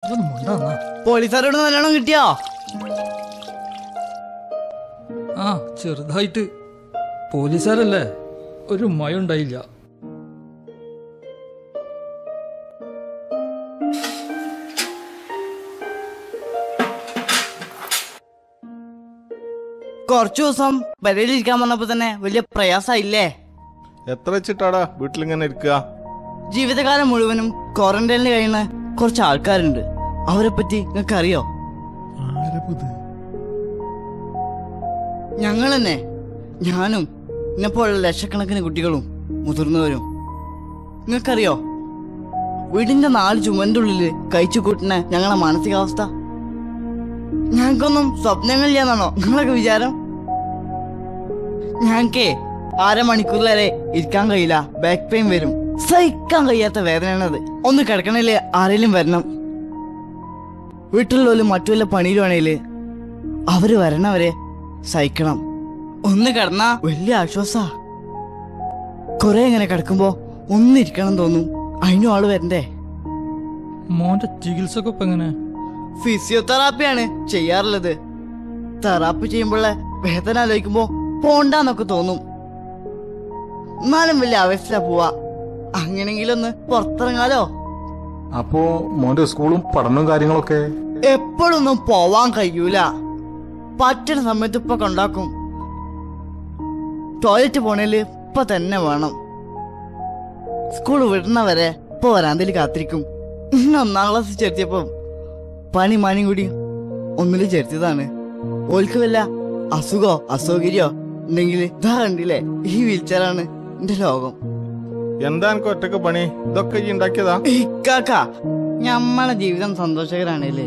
ഇതൊന്ന് മുണ്ടാന്നാ പോലീസുകാരോട് നല്ലോണം കിട്ടിയോ ആ ചെറുതായിട്ട് പോലീസുകാരല്ലേ ഒരു മഴ ഉണ്ടായില്ല കുറച്ചു ദിവസം പെരയിലിരിക്കാൻ പറഞ്ഞപ്പോ തന്നെ വലിയ പ്രയാസമായില്ലേ എത്ര വെച്ചിട്ടാടാ വീട്ടിലിങ്ങനെ ഇരിക്കുക ജീവിതകാലം മുഴുവനും ക്വാറന്റൈനിൽ കഴിയുന്ന കുറച്ച് ആൾക്കാരുണ്ട് അവരെ പറ്റി നിങ്ങൾക്ക് അറിയോ ഞങ്ങൾ തന്നെ ഞാനും എന്നെപ്പോലുള്ള ലക്ഷക്കണക്കിന് കുട്ടികളും മുതിർന്നവരും നിങ്ങൾക്കറിയോ വീടിന്റെ നാല് ചുമന്റെ ഉള്ളില് കഴിച്ചു കൂട്ടുന്ന ഞങ്ങളെ മാനസികാവസ്ഥ ഞങ്ങൾക്കൊന്നും സ്വപ്നങ്ങളില്ലാന്നാണോ നിങ്ങളൊക്കെ വിചാരം ഞങ്ങൾക്കേ അരമണിക്കൂർ വരെ ഇരിക്കാൻ കഴിയില്ല ബാക്ക് പെയിൻ വരും സഹിക്കാൻ കഴിയാത്ത വേദനയാണത് ഒന്ന് കിടക്കണില്ലേ ആരെങ്കിലും വരണം വീട്ടിലുള്ളവര് മറ്റു വല്ല പണിയിലുവാണേല് അവര് വരണവരെ സഹിക്കണം ഒന്ന് കിടന്നാ വലിയ ആശ്വാസാ കൊറേ ഇങ്ങനെ കിടക്കുമ്പോ ഒന്നിരിക്കണം തോന്നും അതിനും ആള് വരണ്ടേ മോന്റെ ചികിത്സ ഒക്കെ ഇപ്പൊ എങ്ങനെ ഫിസിയോതെറാപ്പിയാണ് ചെയ്യാറുള്ളത് തെറാപ്പി ചെയ്യുമ്പോഴുള്ള വേദന ആലോചിക്കുമ്പോ പോണ്ടാന്നൊക്കെ തോന്നും എന്നാലും വലിയ അവസ്ഥ പോവാ അങ്ങനെങ്കിലൊന്ന് പുറത്തിറങ്ങാലോ അപ്പോ മോന്റെ സ്കൂളും പഠനവും കാര്യങ്ങളൊക്കെ എപ്പോഴൊന്നും പോവാൻ കഴിയൂല പറ്റുന്ന സമയത്ത് ഇപ്പൊ കൊണ്ടാക്കും ടോയ്ലറ്റ് പോണേല് ഇപ്പൊ തന്നെ വേണം സ്കൂൾ വിടുന്നവരെ ഇപ്പൊ വരാന്തയിൽ കാത്തിരിക്കും ഇന്ന് ഒന്നാം ക്ലാസ് ചേർത്തിയപ്പോ പണി മണിയും കൂടി ഒന്നില് ചേർത്തിയതാണ് ഓൽക്ക് വല്ല അസുഖോ അസൗകര്യോ ഉണ്ടെങ്കിൽ ഇതാ കണ്ടില്ലേ ഈ വീൽച്ചെയറാണ് എന്റെ ലോകം എന്താ എനിക്ക് ഒറ്റക്ക് പണി ഇതൊക്കെ ഈ ഉണ്ടാക്കിയതാ ഇക്കാക്ക ഞമ്മളെ ജീവിതം സന്തോഷകരാണല്ലേ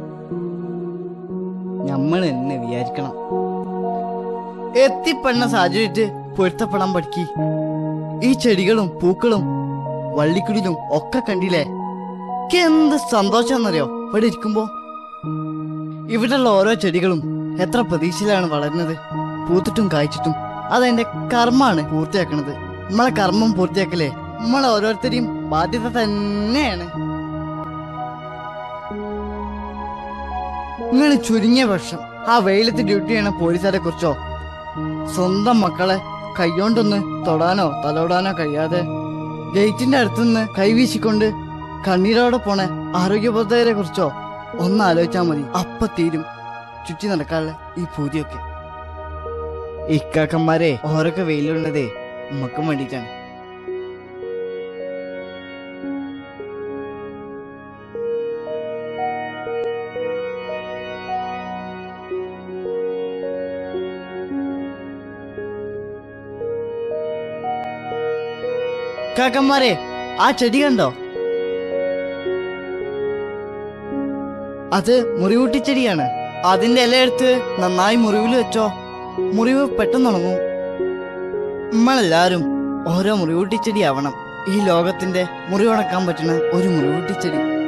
നമ്മൾ എന്നെ വിചാരിക്കണം എത്തിപ്പെടുന്ന സാഹചര്യത്തിൽ പൊരുത്തപ്പെടാൻ പഠിക്കി ഈ ചെടികളും പൂക്കളും വള്ളിക്കുടിലും ഒക്കെ കണ്ടില്ലേ എനിക്ക് എന്ത് സന്തോഷമെന്നറിയോ ഇവിടെ ഇരിക്കുമ്പോ ഇവിടെയുള്ള ഓരോ ചെടികളും എത്ര പ്രതീക്ഷയിലാണ് വളരുന്നത് പൂത്തിട്ടും കായ്ച്ചിട്ടും അതെന്റെ കർമ്മാണ് പൂർത്തിയാക്കണത് നമ്മളെ കർമ്മം പൂർത്തിയാക്കലേ നമ്മളെ ഓരോരുത്തരെയും ബാധ്യത തന്നെയാണ് നിങ്ങൾ ചുരുങ്ങിയ വർഷം ആ വെയിലത്ത് ഡ്യൂട്ടി ചെയ്യണ പോലീസുകാരെ കുറിച്ചോ സ്വന്തം മക്കളെ കൈകൊണ്ടൊന്ന് തൊടാനോ തലോടാനോ കഴിയാതെ ഗേറ്റിന്റെ അടുത്തുനിന്ന് കൈവീശിക്കൊണ്ട് കണ്ണീരോടെ പോണ ആരോഗ്യബോധകരെ കുറിച്ചോ ഒന്ന് ആലോചിച്ചാൽ മതി അപ്പ തീരും ചുറ്റി നടക്കാനുള്ള ഈ പൂതിയൊക്കെ ഇക്കാക്കന്മാരെ ഓരൊക്കെ വെയിലുള്ളതേ ഉമ്മക്കും വേണ്ടിയിട്ടാണ് കാക്കന്മാരെ ആ ചെടി കണ്ടോ അത് മുറിവൂട്ടി ചെടിയാണ് അതിന്റെ ഇല എടുത്ത് നന്നായി മുറിവിൽ വെച്ചോ മുറിവ് പെട്ടെന്ന് ഉണങ്ങും നമ്മളെല്ലാരും ഓരോ മുറിവൂട്ടി ചെടി ആവണം ഈ ലോകത്തിന്റെ മുറിവുണക്കാൻ പറ്റുന്ന ഒരു മുറിവൂട്ടി ചെടി